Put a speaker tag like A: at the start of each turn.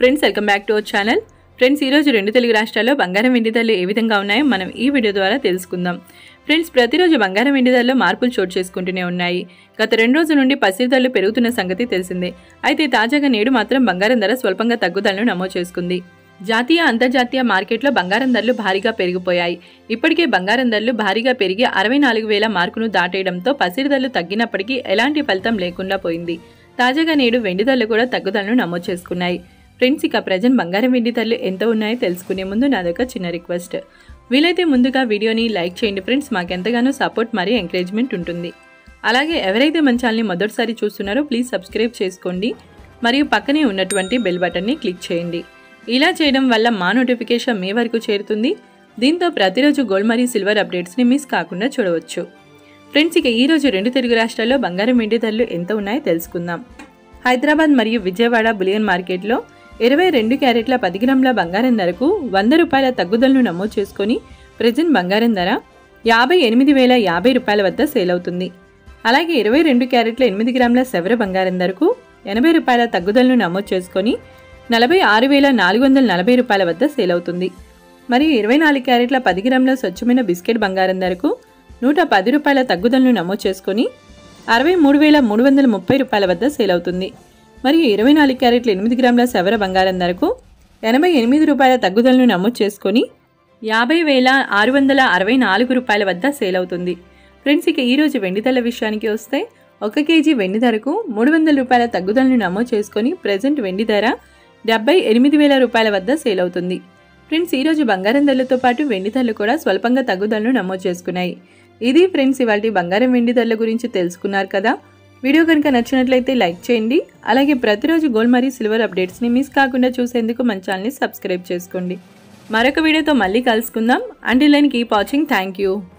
A: friends welcome back to our channel friends ఈరోజు రెండు తెలుగు రాష్ట్రాల్లో బంగారం వెండి ధరలు ఏ విధంగా ఉన్నాయో మనం ఈ వీడియో ద్వారా తెలుసుకుందాం ఫ్రెండ్స్ ప్రతిరోజు బంగారం వెండి ధరలో మార్పులు చోటు చేసుకుంటూనే ఉన్నాయి గత రెండు రోజుల నుండి పసిరి ధరలు పెరుగుతున్న సంగతి తెలిసిందే అయితే తాజాగా నేడు మాత్రం బంగారం ధర స్వల్పంగా తగ్గుదలను నమోదు చేసుకుంది జాతీయ అంతర్జాతీయ మార్కెట్లో బంగారం ధరలు భారీగా పెరిగిపోయాయి ఇప్పటికే బంగారం ధరలు భారీగా పెరిగి అరవై నాలుగు వేల మార్కును దాటేయడంతో పసిరి ధరలు తగ్గినప్పటికీ ఎలాంటి ఫలితం లేకుండా పోయింది తాజాగా నేడు వెండి ధరలు కూడా తగ్గుదలను నమోదు చేసుకున్నాయి ఫ్రెండ్స్ ఇక ప్రజెంట్ బంగారం వెండి ధరలు ఎంత ఉన్నాయో తెలుసుకునే ముందు నాదొక చిన్న రిక్వెస్ట్ వీలైతే ముందుగా వీడియోని లైక్ చేయండి ఫ్రెండ్స్ మాకెంతగానో సపోర్ట్ మరియు ఎంకరేజ్మెంట్ ఉంటుంది అలాగే ఎవరైతే మన ఛానల్ని మొదటిసారి చూస్తున్నారో ప్లీజ్ సబ్స్క్రైబ్ చేసుకోండి మరియు పక్కనే ఉన్నటువంటి బెల్ బటన్ని క్లిక్ చేయండి ఇలా చేయడం వల్ల మా నోటిఫికేషన్ మీ వరకు చేరుతుంది దీంతో ప్రతిరోజు గోల్డ్ మరియు సిల్వర్ అప్డేట్స్ని మిస్ కాకుండా చూడవచ్చు ఫ్రెండ్స్ ఇక ఈరోజు రెండు తెలుగు రాష్ట్రాల్లో బంగారం వెండి ధరలు ఎంత ఉన్నాయో తెలుసుకుందాం హైదరాబాద్ మరియు విజయవాడ బులియన్ మార్కెట్లో ఇరవై రెండు క్యారెట్ల పది గ్రాముల బంగారం ధరకు వంద రూపాయల తగ్గుదలను నమోదు చేసుకొని ప్రజెంట్ బంగారం ధర యాభై ఎనిమిది వేల యాభై రూపాయల వద్ద సేల్ అవుతుంది అలాగే ఇరవై రెండు క్యారెట్ల ఎనిమిది గ్రాముల సెవర బంగారం ధరకు ఎనభై రూపాయల తగ్గుదలను నమోదు చేసుకొని నలభై ఆరు వేల నాలుగు వందల నలభై రూపాయల వద్ద సేల్ అవుతుంది మరియు ఇరవై నాలుగు క్యారెట్ల పది గ్రాముల స్వచ్ఛమైన బిస్కెట్ బంగారం ధరకు నూట పది రూపాయల తగ్గుదలను నమోదు చేసుకొని అరవై మూడు వేల మూడు వందల ముప్పై రూపాయల వద్ద సేల్ అవుతుంది మరియు ఇరవై నాలుగు క్యారెట్ల ఎనిమిది గ్రాముల సవర బంగారం ధరకు ఎనభై ఎనిమిది రూపాయల తగ్గుదలను నమోదు చేసుకొని యాభై వేల ఆరు వందల అరవై నాలుగు రూపాయల వద్ద సేల్ అవుతుంది ఫ్రెండ్స్ ఇక ఈరోజు వెండి ధరల విషయానికి వస్తే ఒక కేజీ వెండి ధరకు మూడు వందల రూపాయల తగ్గుదలను నమోదు చేసుకొని ప్రజెంట్ వెండి ధర డెబ్బై ఎనిమిది వేల రూపాయల వద్ద సేల్ అవుతుంది ఫ్రెండ్స్ ఈరోజు బంగారం ధరలతో పాటు వెండి ధరలు కూడా స్వల్పంగా తగ్గుదలను నమోదు చేసుకున్నాయి ఇది ఫ్రెండ్స్ ఇవాళ బంగారం వెండి ధరల గురించి తెలుసుకున్నారు కదా వీడియో కనుక నచ్చినట్లయితే లైక్ చేయండి అలాగే ప్రతిరోజు గోల్డ్ మరియు సిల్వర్ అప్డేట్స్ని మిస్ కాకుండా చూసేందుకు మన ఛానల్ని సబ్స్క్రైబ్ చేసుకోండి మరొక వీడియోతో మళ్ళీ కలుసుకుందాం and line keep watching thank you